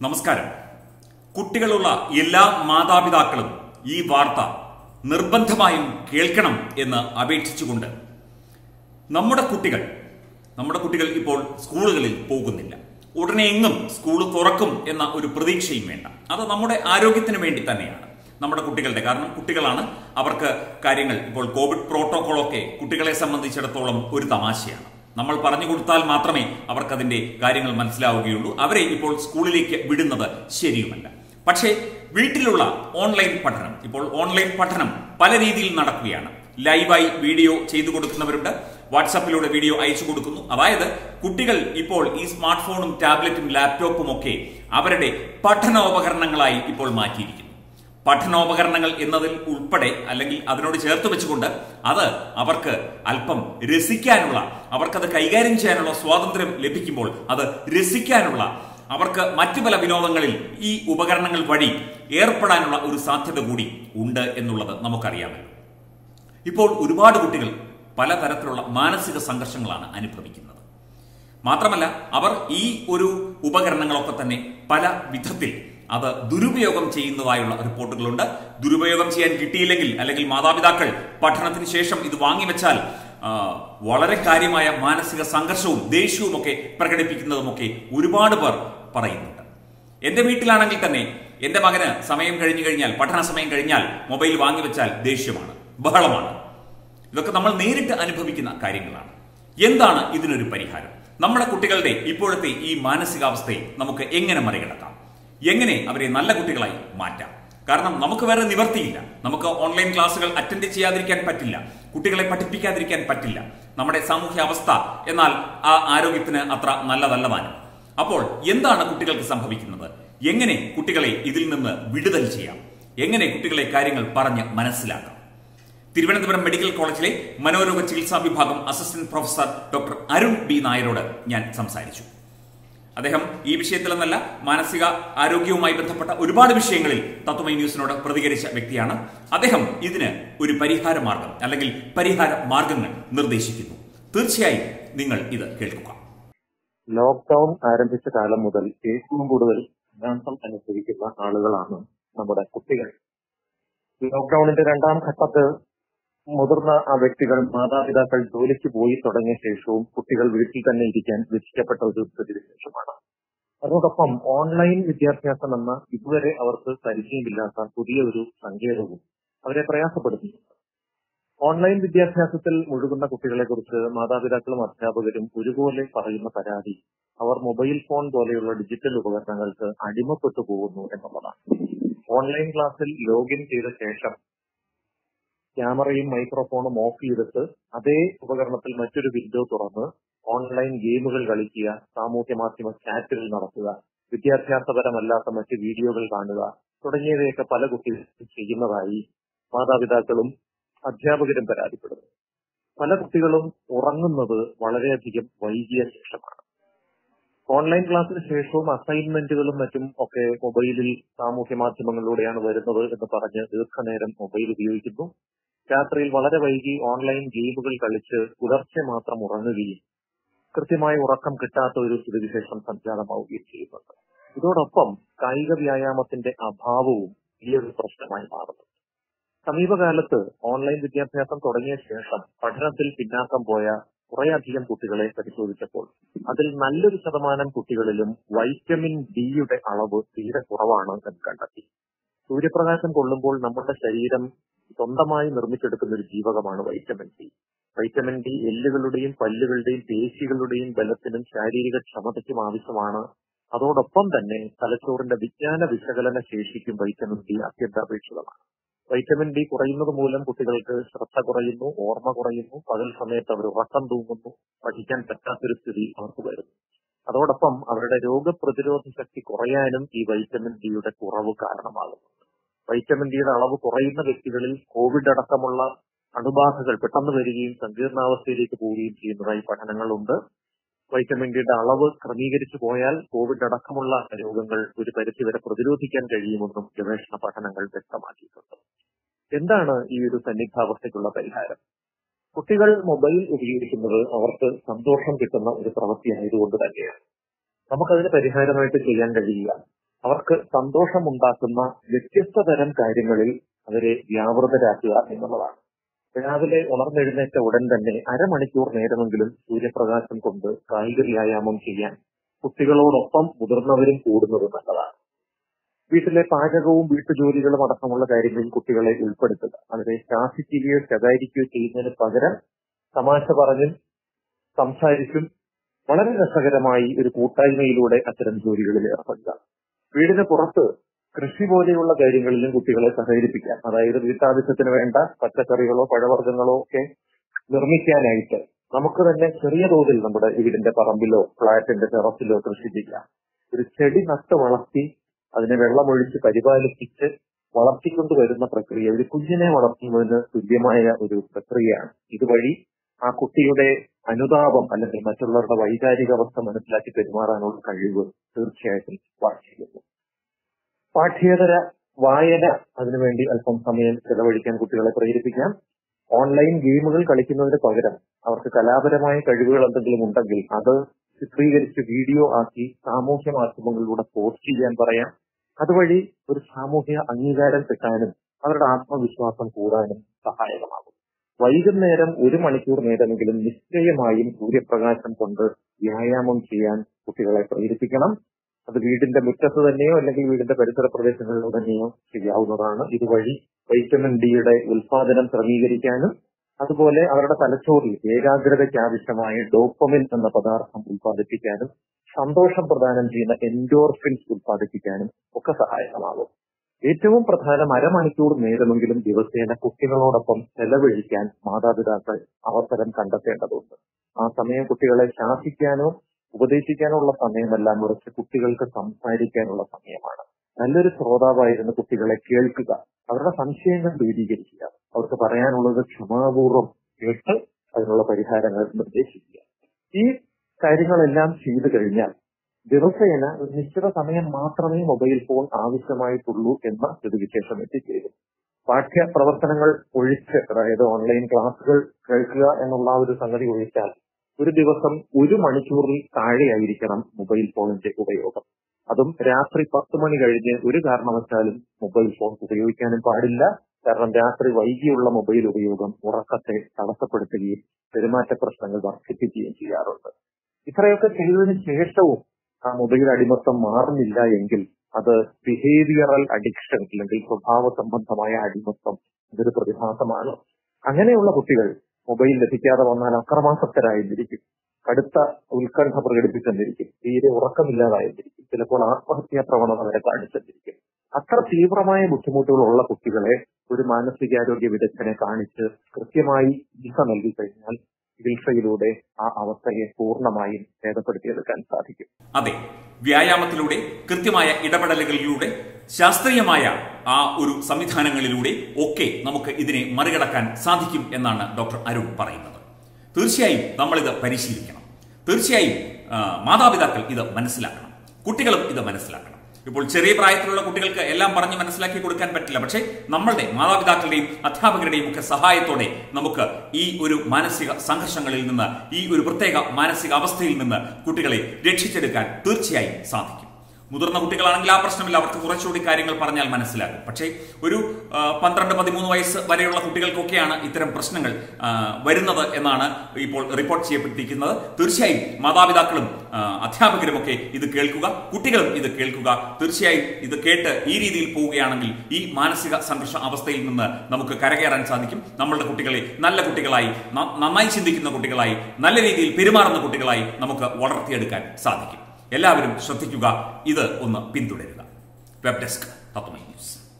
നമസ്കാരം കുട്ടികളുള്ള എല്ലാ മാതാപിതാക്കളും ഈ വാർത്ത നിർബന്ധമായും കേൾക്കണം എന്ന് അപേക്ഷിച്ചുകൊണ്ട് നമ്മുടെ കുട്ടികൾ നമ്മുടെ കുട്ടികൾ ഇപ്പോൾ സ്കൂളുകളിൽ പോകുന്നില്ല ഉടനെ എങ്ങും സ്കൂൾ തുറക്കും എന്ന ഒരു പ്രതീക്ഷയും വേണ്ട അത് നമ്മുടെ ആരോഗ്യത്തിന് വേണ്ടി തന്നെയാണ് നമ്മുടെ കുട്ടികളുടെ കാരണം കുട്ടികളാണ് അവർക്ക് കാര്യങ്ങൾ ഇപ്പോൾ കോവിഡ് പ്രോട്ടോകോളൊക്കെ കുട്ടികളെ സംബന്ധിച്ചിടത്തോളം ഒരു തമാശയാണ് നമ്മൾ പറഞ്ഞു കൊടുത്താൽ മാത്രമേ അവർക്കതിന്റെ കാര്യങ്ങൾ മനസ്സിലാവുകയുള്ളൂ അവരെ ഇപ്പോൾ സ്കൂളിലേക്ക് വിടുന്നത് ശരിയുമല്ല പക്ഷേ വീട്ടിലുള്ള ഓൺലൈൻ പഠനം ഇപ്പോൾ ഓൺലൈൻ പഠനം പല രീതിയിൽ നടക്കുകയാണ് ലൈവായി വീഡിയോ ചെയ്തു കൊടുക്കുന്നവരുണ്ട് വാട്സാപ്പിലൂടെ വീഡിയോ അയച്ചു കൊടുക്കുന്നു അതായത് കുട്ടികൾ ഇപ്പോൾ ഈ സ്മാർട്ട് ഫോണും ടാബ്ലറ്റും ലാപ്ടോപ്പും ഒക്കെ അവരുടെ പഠനോപകരണങ്ങളായി ഇപ്പോൾ മാറ്റിയിരിക്കുന്നു പഠനോപകരണങ്ങൾ എന്നതിൽ ഉൾപ്പെടെ അല്ലെങ്കിൽ അതിനോട് ചേർത്ത് വെച്ചുകൊണ്ട് അത് അവർക്ക് അല്പം രസിക്കാനുള്ള അവർക്കത് കൈകാര്യം ചെയ്യാനുള്ള സ്വാതന്ത്ര്യം ലഭിക്കുമ്പോൾ അത് രസിക്കാനുള്ള അവർക്ക് മറ്റു പല വിനോദങ്ങളിൽ ഈ ഉപകരണങ്ങൾ വഴി ഏർപ്പെടാനുള്ള ഒരു സാധ്യത കൂടി ഉണ്ട് എന്നുള്ളത് നമുക്കറിയാമല്ലോ ഇപ്പോൾ ഒരുപാട് കുട്ടികൾ പലതരത്തിലുള്ള മാനസിക സംഘർഷങ്ങളാണ് അനുഭവിക്കുന്നത് മാത്രമല്ല അവർ ഈ ഒരു ഉപകരണങ്ങളൊക്കെ തന്നെ പല വിധത്തിൽ അത് ദുരുപയോഗം ചെയ്യുന്നതായുള്ള റിപ്പോർട്ടുകളുണ്ട് ദുരുപയോഗം ചെയ്യാൻ കിട്ടിയില്ലെങ്കിൽ അല്ലെങ്കിൽ മാതാപിതാക്കൾ പഠനത്തിന് ശേഷം ഇത് വാങ്ങിവെച്ചാൽ ആ, വളരെ കാര്യമായ മാനസിക സംഘർഷവും ദേഷ്യവും ഒക്കെ പ്രകടിപ്പിക്കുന്നതുമൊക്കെ ഒരുപാട് പേർ പറയുന്നുണ്ട് എന്റെ വീട്ടിലാണെങ്കിൽ തന്നെ എന്റെ മകന് സമയം കഴിഞ്ഞു കഴിഞ്ഞാൽ പഠന സമയം കഴിഞ്ഞാൽ മൊബൈൽ വാങ്ങിവെച്ചാൽ ദേഷ്യമാണ് ബഹളമാണ് ഇതൊക്കെ നമ്മൾ നേരിട്ട് അനുഭവിക്കുന്ന കാര്യങ്ങളാണ് എന്താണ് ഇതിനൊരു പരിഹാരം നമ്മുടെ കുട്ടികളുടെ ഇപ്പോഴത്തെ ഈ മാനസികാവസ്ഥയെ നമുക്ക് എങ്ങനെ മറികടക്കാം എങ്ങനെ അവരെ നല്ല കുട്ടികളായി മാറ്റാം കാരണം നമുക്ക് വേറെ നിവർത്തിയില്ല നമുക്ക് ഓൺലൈൻ ക്ലാസ്സുകൾ അറ്റൻഡ് ചെയ്യാതിരിക്കാൻ പറ്റില്ല കുട്ടികളെ പഠിപ്പിക്കാതിരിക്കാൻ പറ്റില്ല നമ്മുടെ സാമൂഹ്യ അവസ്ഥ എന്നാൽ ആ ആരോഗ്യത്തിന് അത്ര നല്ലതല്ല താനും അപ്പോൾ എന്താണ് കുട്ടികൾക്ക് സംഭവിക്കുന്നത് എങ്ങനെ കുട്ടികളെ ഇതിൽ നിന്ന് വിടുതൽ ചെയ്യാം എങ്ങനെ കുട്ടികളെ കാര്യങ്ങൾ പറഞ്ഞ് മനസ്സിലാക്കാം തിരുവനന്തപുരം മെഡിക്കൽ കോളേജിലെ മനോരോഗ ചികിത്സാ വിഭാഗം assistant professor doctor Arun B നായരോട് ഞാൻ സംസാരിച്ചു അദ്ദേഹം ഈ വിഷയത്തിലെന്നല്ല മാനസിക ആരോഗ്യവുമായി ബന്ധപ്പെട്ട ഒരുപാട് വിഷയങ്ങളിൽ തത്വമൈ ന്യൂസിനോട് പ്രതികരിച്ച വ്യക്തിയാണ് അദ്ദേഹം ഇതിന് ഒരു പരിഹാര മാർഗം അല്ലെങ്കിൽ പരിഹാര മാർഗങ്ങൾ നിർദ്ദേശിക്കുന്നു തീർച്ചയായും നിങ്ങൾ ഇത് കേൾക്കുക ലോക്ക്ഡൌൺ ആരംഭിച്ച കാലം മുതൽ ഏറ്റവും കൂടുതൽ വിനാശം അനുഭവിക്കുന്ന ആളുകളാണ് നമ്മുടെ കുട്ടികൾ ലോക്ക്ഡൌണിന്റെ രണ്ടാം ഘട്ടത്ത് മുതിർന്ന ആ വ്യക്തികൾ മാതാപിതാക്കൾ ജോലിക്ക് പോയി തുടങ്ങിയ ശേഷവും കുട്ടികൾ വീട്ടിൽ തന്നെ ഇരിക്കാൻ വിധിക്കപ്പെട്ട ഒരു സ്ഥിതിവിശേഷമാണ് അതോടൊപ്പം ഓൺലൈൻ വിദ്യാഭ്യാസം എന്ന ഇതുവരെ അവർക്ക് പരിചയമില്ലാത്ത പുതിയ ഒരു സങ്കേതവും അവരെ പ്രയാസപ്പെടുത്തുന്നുണ്ട് ഓൺലൈൻ വിദ്യാഭ്യാസത്തിൽ മുഴുകുന്ന കുട്ടികളെ കുറിച്ച് മാതാപിതാക്കളും അധ്യാപകരും ഒരുപോലെ പറയുന്ന പരാതി അവർ മൊബൈൽ ഫോൺ പോലെയുള്ള ഡിജിറ്റൽ ഉപകരണങ്ങൾക്ക് അടിമപ്പെട്ടു പോകുന്നു എന്നുള്ളതാണ് ഓൺലൈൻ ക്ലാസ്സിൽ ലോഗിൻ ചെയ്ത ശേഷം ക്യാമറയും മൈക്രോഫോണും ഓഫ് ചെയ്തിട്ട് അതേ ഉപകരണത്തിൽ മറ്റൊരു വിൻഡോ തുറന്ന് ഓൺലൈൻ ഗെയിമുകൾ കളിക്കുക സാമൂഹ്യ മാധ്യമ ചാറ്റുകൾ നടത്തുക വിദ്യാഭ്യാസപരമല്ലാത്ത മറ്റ് വീഡിയോകൾ കാണുക തുടങ്ങിയവയൊക്കെ പല കുട്ടികളും ചെയ്യുന്നതായി മാതാപിതാക്കളും അധ്യാപകരും പരാതിപ്പെടുന്നു പല കുട്ടികളും ഉറങ്ങുന്നത് വളരെയധികം വൈകിയ ശേഷമാണ് ഓൺലൈൻ ക്ലാസ്സിന് ശേഷവും അസൈൻമെന്റുകളും മറ്റും ഒക്കെ മൊബൈലിൽ സാമൂഹ്യ മാധ്യമങ്ങളിലൂടെയാണ് വരുന്നത് എന്ന് പറഞ്ഞ് ദീർഘനേരം മൊബൈൽ ഉപയോഗിക്കുന്നു രാത്രിയിൽ വളരെ വൈകി ഓൺലൈൻ ഗെയിമുകൾ കളിച്ച് പുലർച്ചെ മാത്രം ഉറങ്ങുകയും കൃത്യമായ ഉറക്കം കിട്ടാത്ത ഒരു സ്ഥിതിവിശേഷം സംജാതമാവുകയും ചെയ്യുന്നുണ്ട് ഇതോടൊപ്പം കായിക വ്യായാമത്തിന്റെ അഭാവവും വലിയൊരു പ്രശ്നമായി മാറുന്നു സമീപകാലത്ത് ഓൺലൈൻ വിദ്യാഭ്യാസം തുടങ്ങിയ ശേഷം പഠനത്തിൽ പിന്നാക്കം പോയ കുറേയധികം കുട്ടികളെ പരിശോധിച്ചപ്പോൾ അതിൽ നല്ലൊരു ശതമാനം കുട്ടികളിലും വൈറ്റമിൻ ഡിയുടെ അളവ് തീരെ കുറവാണ് എന്ന് കണ്ടെത്തി സൂര്യപ്രകാശം കൊള്ളുമ്പോൾ നമ്മുടെ ശരീരം സ്വന്തമായി നിർമ്മിച്ചെടുക്കുന്ന ഒരു ജീവകമാണ് വൈറ്റമിൻ ഡി വൈറ്റമിൻ ഡി എല്ലുകളുടെയും പല്ലുകളുടെയും പേശികളുടെയും ബലത്തിനും ശാരീരിക ക്ഷമതയ്ക്കും ആവശ്യമാണ് അതോടൊപ്പം തന്നെ തലച്ചോറിന്റെ വിജ്ഞാന വിശകലന ശേഷിക്കും വൈറ്റമിൻ ഡി അത്യന്താപേക്ഷിതമാണ് വൈറ്റമിൻ ഡി കുറയുന്നത് മൂലം കുട്ടികൾക്ക് ശ്രദ്ധ കുറയുന്നു ഓർമ്മ കുറയുന്നു പകൽ സമയത്ത് അവർ ഉറക്കം തൂങ്ങുന്നു പഠിക്കാൻ പറ്റാത്തൊരു സ്ഥിതി അവർക്ക് വരുന്നു അതോടൊപ്പം അവരുടെ രോഗപ്രതിരോധ ശക്തി കുറയാനും ഈ വൈറ്റമിൻ ഡിയുടെ കുറവ് കാരണമാകുന്നു വൈറ്റമിൻ ഡിയുടെ അളവ് കുറയുന്ന വ്യക്തികളിൽ കോവിഡ് അടക്കമുള്ള അണുബാധകൾ പെട്ടെന്ന് വരികയും സങ്കീർണാവസ്ഥയിലേക്ക് പോവുകയും ചെയ്യുന്നതായി പഠനങ്ങളുണ്ട് വൈറ്റമിൻ ഡിയുടെ അളവ് ക്രമീകരിച്ചു പോയാൽ കോവിഡ് അടക്കമുള്ള രോഗങ്ങൾ ഒരു പരിധിവരെ പ്രതിരോധിക്കാൻ കഴിയുമെന്നും ഗവേഷണ പഠനങ്ങൾ വ്യക്തമാക്കിയിട്ടുണ്ട് എന്താണ് ഈ ഒരു സന്നിഗ്ധാവസ്ഥയ്ക്കുള്ള പരിഹാരം കുട്ടികൾ മൊബൈൽ ഉപയോഗിക്കുന്നത് അവർക്ക് സന്തോഷം കിട്ടുന്ന ഒരു പ്രവൃത്തി ആയതുകൊണ്ട് തന്നെയാണ് നമുക്കതിന് പരിഹാരമായിട്ട് ചെയ്യാൻ കഴിയുക അവർക്ക് സന്തോഷമുണ്ടാക്കുന്ന വ്യത്യസ്ത തരം കാര്യങ്ങളിൽ അവരെ വ്യാപൃതരാക്കുക എന്നുള്ളതാണ് രാവിലെ ഉണർന്നെഴുന്നേറ്റ ഉടൻ തന്നെ അരമണിക്കൂർ നേരമെങ്കിലും സൂര്യപ്രകാശം കൊണ്ട് കായിക വ്യായാമം ചെയ്യാൻ കുട്ടികളോടൊപ്പം മുതിർന്നവരും കൂടുന്നത് നല്ലതാണ് വീട്ടിലെ പാചകവും വീട്ടുജോലികളും അടക്കമുള്ള കാര്യങ്ങളിൽ കുട്ടികളെ ഉൾപ്പെടുത്തുക അവരെ ശാസിക്കുകയോ ശകാരിക്കുകയോ ചെയ്യുന്നതിന് പകരം തമാശ പറഞ്ഞും സംസാരിച്ചും വളരെ രസകരമായി ഒരു കൂട്ടായ്മയിലൂടെ അത്തരം ജോലികളിൽ ഏർപ്പെടുക വീടിന് പുറത്ത് കൃഷി പോലെയുള്ള കാര്യങ്ങളിലും കുട്ടികളെ സഹകരിപ്പിക്കാം അതായത് വീട്ടാവശ്യത്തിന് വേണ്ട പച്ചക്കറികളോ പഴവർഗ്ഗങ്ങളോ ഒക്കെ നിർമ്മിക്കാനായിട്ട് നമുക്ക് തന്നെ ചെറിയ തോതിൽ നമ്മുടെ വീടിന്റെ പറമ്പിലോ ഫ്ളാറ്റിന്റെ ടെറസിലോ കൃഷി ചെയ്യാം ഒരു ചെടി നട്ട് വളർത്തി അതിനെ വെള്ളമൊഴിച്ച് പരിപാലിപ്പിച്ച് വളർത്തിക്കൊണ്ട് വരുന്ന പ്രക്രിയ ഒരു കുഞ്ഞിനെ വളർത്തുന്നതിന് തുല്യമായ ഒരു പ്രക്രിയയാണ് ഇതുവഴി ആ കുട്ടിയുടെ അനുതാപം അല്ലെങ്കിൽ മറ്റുള്ളവരുടെ വൈകാരിക അവസ്ഥ മനസ്സിലാക്കി പെരുമാറാനുള്ള കഴിവ് തീർച്ചയായിട്ടും വർദ്ധിക്കുന്നു പാഠ്യേതര വായന അതിനുവേണ്ടി അല്പം സമയം ചെലവഴിക്കാൻ കുട്ടികളെ പ്രേരിപ്പിക്കാം ഓൺലൈൻ ഗെയിമുകൾ കളിക്കുന്നതിന് പകരം അവർക്ക് കലാപരമായ കഴിവുകൾ എന്തെങ്കിലും ഉണ്ടെങ്കിൽ അത് ചിത്രീകരിച്ച് വീഡിയോ ആക്കി സാമൂഹ്യ മാധ്യമങ്ങളിലൂടെ പോസ്റ്റ് ചെയ്യാൻ പറയാം അതുവഴി ഒരു സാമൂഹ്യ അംഗീകാരം കിട്ടാനും അവരുടെ ആത്മവിശ്വാസം കൂടാനും സഹായകമാകും വൈകുന്നേരം ഒരു മണിക്കൂർ നേരമെങ്കിലും നിശ്ചയമായും സൂര്യപ്രകാശം കൊണ്ട് വ്യായാമം ചെയ്യാൻ കുട്ടികളെ പ്രേരിപ്പിക്കണം അത് വീടിന്റെ മുറ്റത്ത് തന്നെയോ അല്ലെങ്കിൽ വീടിന്റെ പരിസര പ്രദേശങ്ങളിലോ തന്നെയോ ചെയ്യാവുന്നതാണ് ഇതുവഴി വൈറ്റമിൻ ഡിയുടെ ഉൽപാദനം ക്രമീകരിക്കാനും അതുപോലെ അവരുടെ തലച്ചോറിൽ ഏകാഗ്രതയ്ക്ക് ആവശ്യമായ ഡോപ്പമിൻ എന്ന പദാർത്ഥം ഉൽപ്പാദിപ്പിക്കാനും സന്തോഷം പ്രദാനം ചെയ്യുന്ന എൻഡോർഫിൻസ് ഉൽപ്പാദിപ്പിക്കാനും ഒക്കെ സഹായകമാകും ഏറ്റവും പ്രധാനം അരമണിക്കൂർ നേരമെങ്കിലും ദിവസേന കുട്ടികളോടൊപ്പം ചെലവഴിക്കാൻ മാതാപിതാക്കൾ അവസരം കണ്ടെത്തേണ്ടതുണ്ട് ആ സമയം കുട്ടികളെ ശാസിക്കാനോ ഉപദേശിക്കാനുള്ള സമയമല്ല മറിച്ച് കുട്ടികൾക്ക് സംസാരിക്കാനുള്ള സമയമാണ് നല്ലൊരു ശ്രോതാവായിരുന്ന കുട്ടികളെ കേൾക്കുക അവരുടെ സംശയങ്ങൾ ദൂരീകരിക്കുക അവർക്ക് പറയാനുള്ളത് ക്ഷമാപൂർവ്വം കേട്ട് അതിനുള്ള പരിഹാരങ്ങൾ നിർദ്ദേശിക്കുക ഈ കാര്യങ്ങളെല്ലാം ചെയ്തു കഴിഞ്ഞാൽ ദിവസേന ഒരു നിശ്ചിത സമയം മാത്രമേ മൊബൈൽ ഫോൺ ആവശ്യമായിട്ടുള്ളൂ എന്ന സ്ഥിതിവിശേഷം എത്തിച്ചേരും പാഠ്യ പ്രവർത്തനങ്ങൾ ഒഴിച്ച് അതായത് ഓൺലൈൻ ക്ലാസുകൾ കേൾക്കുക എന്നുള്ള ആ ഒരു സംഗതി ഒഴിച്ചാൽ ഒരു ദിവസം ഒരു മണിക്കൂറിൽ താഴെയായിരിക്കണം മൊബൈൽ ഫോണിന്റെ ഉപയോഗം അതും രാത്രി പത്ത് മണി കഴിഞ്ഞ് ഒരു കാരണവശാലും മൊബൈൽ ഫോൺ ഉപയോഗിക്കാനും പാടില്ല കാരണം രാത്രി വൈകിയുള്ള മൊബൈൽ ഉപയോഗം ഉറക്കത്തെ തടസ്സപ്പെടുത്തുകയും പെരുമാറ്റ പ്രശ്നങ്ങൾ വർദ്ധിപ്പിക്കുകയും ചെയ്യാറുണ്ട് ഇത്രയൊക്കെ ചെയ്തതിന് ശേഷവും ആ മൊബൈൽ അടിമത്തം മാറുന്നില്ല എങ്കിൽ അത് ബിഹേവിയറൽ അഡിക്ഷൻ അല്ലെങ്കിൽ സ്വഭാവ സംബന്ധമായ അടിമത്തം ഇതൊരു പ്രതിഭാസമാണ് അങ്ങനെയുള്ള കുട്ടികൾ മൊബൈൽ ലഭിക്കാതെ വന്നാൽ അക്രമാസക്തരായിരിക്കും കടുത്ത ഉത്കണ്ഠ പ്രകടിപ്പിച്ചെന്നിരിക്കും തീരെ ഉറക്കമില്ലാതായിരിക്കും ചിലപ്പോൾ ആത്മഹത്യാ പ്രവണത വരെ കാണിച്ചെന്നിരിക്കും അത്ര തീവ്രമായ ബുദ്ധിമുട്ടുകളുള്ള കുട്ടികളെ ഒരു മാനസികാരോഗ്യ വിദഗ്ധനെ കാണിച്ച് കൃത്യമായി ചികിത്സ നൽകി കഴിഞ്ഞാൽ ചികിത്സയിലൂടെ ആ അവസ്ഥയെ പൂർണ്ണമായും ഭേദപ്പെടുത്തിയെടുക്കാൻ സാധിക്കും അതെ വ്യായാമത്തിലൂടെ കൃത്യമായ ഇടപെടലുകളിലൂടെ ശാസ്ത്രീയമായ ആ ഒരു സംവിധാനങ്ങളിലൂടെ ഒക്കെ നമുക്ക് ഇതിനെ മറികടക്കാൻ സാധിക്കും എന്നാണ് ഡോക്ടർ അരുൺ പറയുന്നത് തീർച്ചയായും നമ്മളിത് പരിശീലിക്കണം തീർച്ചയായും ആ, മാതാപിതാക്കൾ ഇത് മനസ്സിലാക്കണം കുട്ടികളും ഇത് മനസ്സിലാക്കണം ഇപ്പോൾ ചെറിയ പ്രായത്തിലുള്ള കുട്ടികൾക്ക് എല്ലാം പറഞ്ഞ് മനസ്സിലാക്കി കൊടുക്കാൻ പറ്റില്ല പക്ഷേ നമ്മളുടെ മാതാപിതാക്കളുടെയും അധ്യാപകരുടെയും ഒക്കെ സഹായത്തോടെ നമുക്ക് ഈ ഒരു മാനസിക സംഘർഷങ്ങളിൽ നിന്ന് ഈ ഒരു പ്രത്യേക മാനസിക അവസ്ഥയിൽ നിന്ന് കുട്ടികളെ രക്ഷിച്ചെടുക്കാൻ തീർച്ചയായും സാധിക്കും മുതിർന്ന കുട്ടികളാണെങ്കിൽ ആ പ്രശ്നമില്ല അവർക്ക് കുറച്ചുകൂടി കാര്യങ്ങൾ പറഞ്ഞാൽ മനസ്സിലാകും പക്ഷേ ഒരു ആ, പന്ത്രണ്ട് പതിമൂന്ന് വയസ്സ് വരെയുള്ള കുട്ടികൾക്കൊക്കെയാണ് ഇത്തരം പ്രശ്നങ്ങൾ ആ, വരുന്നത് എന്നാണ് ഇപ്പോൾ റിപ്പോർട്ട് ചെയ്യപ്പെട്ടിരിക്കുന്നത് തീർച്ചയായും മാതാപിതാക്കളും ആ, അധ്യാപകരുമൊക്കെ ഇത് കേൾക്കുക കുട്ടികളും ഇത് കേൾക്കുക തീർച്ചയായും ഇത് കേട്ട് ഈ രീതിയിൽ പോവുകയാണെങ്കിൽ ഈ മാനസിക സംഘർഷ അവസ്ഥയിൽ നിന്ന് നമുക്ക് കരകയറാൻ സാധിക്കും നമ്മളുടെ കുട്ടികളെ നല്ല കുട്ടികളായി ന- നന്നായി ചിന്തിക്കുന്ന കുട്ടികളായി നല്ല രീതിയിൽ പെരുമാറുന്ന കുട്ടികളായി നമുക്ക് വളർത്തിയെടുക്കാൻ സാധിക്കും എല്ലാവരും ശ്രദ്ധിക്കുക ഇത് ഒന്ന് പിന്തുടരുക വെബ് ഡെസ്ക് തത്വമൈ ന്യൂസ്